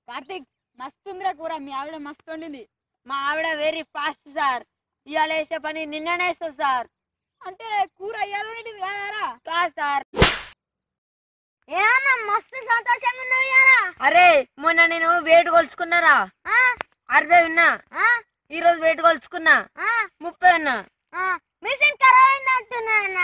కార్తీక్ మస్తు ఉందిరా కూర మీ ఆవిడ మస్తు వండింది మా ఆవిడ వెరీ ఫాస్ట్ సార్ ఇవాళ వేసే పని నిన్ననే వేస్తుంది సార్ అంటే కూర అయ్యాలనేది కాదారా కాదు సార్ ఏమన్నా మస్తు సంతోషంగా ఉన్నావు ఇవాళ. అరే మొన్న నేను వెయిట్ కొలుచుకున్నారా ఆ అరవై ఉన్నా ఆ ఈ రోజు వెయిట్ కొలుచుకున్నా ఆ ముప్పై ఉన్నా ఆ మిషన్ ఖరాబ్ అయింది అంటున్నా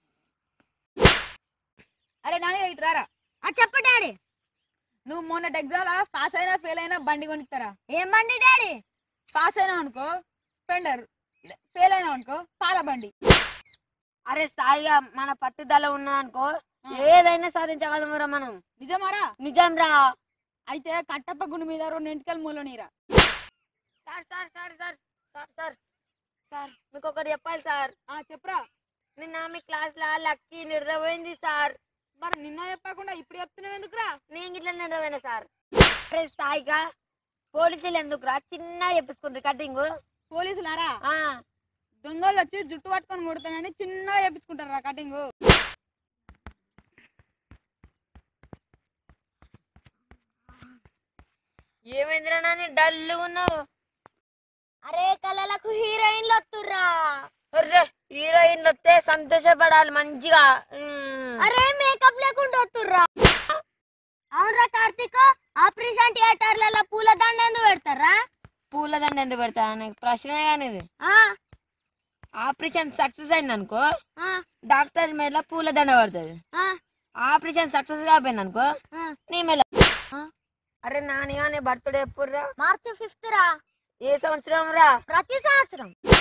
అరే నాని ఇటు రారా ఆ చెప్పు డాడీ నువ్వు మొన్నటి ఎగ్జామ్ లా పాస్ అయినా ఫెయిల్ అయినా బండి కొనిస్తారా ఏమండి డాడీ పాస్ అయినా అనుకో స్పెండర్ ఫెయిల్ అయినా అనుకో పాల బండి అరే సాయిగా మన పట్టుదల ఉన్నా అనుకో ఏదైనా సాధించగలమురా మనం నిజమారా నిజం రా అయితే కట్టప్ప గుండు మీద రెండు ఎంటికల మూల నీరా sir sir sir sir sir sir sir మీకు ఒకటి చెప్పాలి సార్ ఆ చెప్పురా నిన్న మీ క్లాస్ లా లక్కీ నిర్దమైంది సార్ మరి నిన్న చెప్పకుండా ఇప్పుడు చెప్తున్నావు ఎందుకురా నేను ఇట్లా నిర్దమైన సార్ అరే సాయిగా పోలీసులు ఎందుకురా చిన్న చెప్పుకుంటారు కటింగ్ పోలీసులారా ఆ దొంగలు వచ్చి జుట్టు పట్టుకొని ముడతానని చిన్నగా చేపించుకుంటారా కటింగ్ ఏమైందిరా నాని డల్గా ఉన్నావు అరే కళలకు హీరోయిన్లు వస్తుర్రా అర్రే హీరోయిన్ వస్తే సంతోషపడాలి మంచిగా ఉమ్. అరే మేకప్ లేకుండా వస్తుర్రా అవునరా కార్తీక్ ఆపరేషన్ థియేటర్లలో పూల దండ ఎందుకు పెడతారా పూలదండ ఎందుకు పెడతా నీకు ప్రశ్నే కానీ ఇది ఆ, ఆపరేషన్ సక్సెస్ అయింది అనుకో ఆ, డాక్టర్ మీద పూలదండ పడుతుంది ఆ, ఆపరేషన్ సక్సెస్ కాపోయింది అనుకో ఆ. నీ మీద ఆ. అరే నానిగా నీ బర్త్డే ఎప్పుడు రా మార్చి ఫిఫ్త్ రా ఏ సంవత్సరం రా ప్రతి సంవత్సరం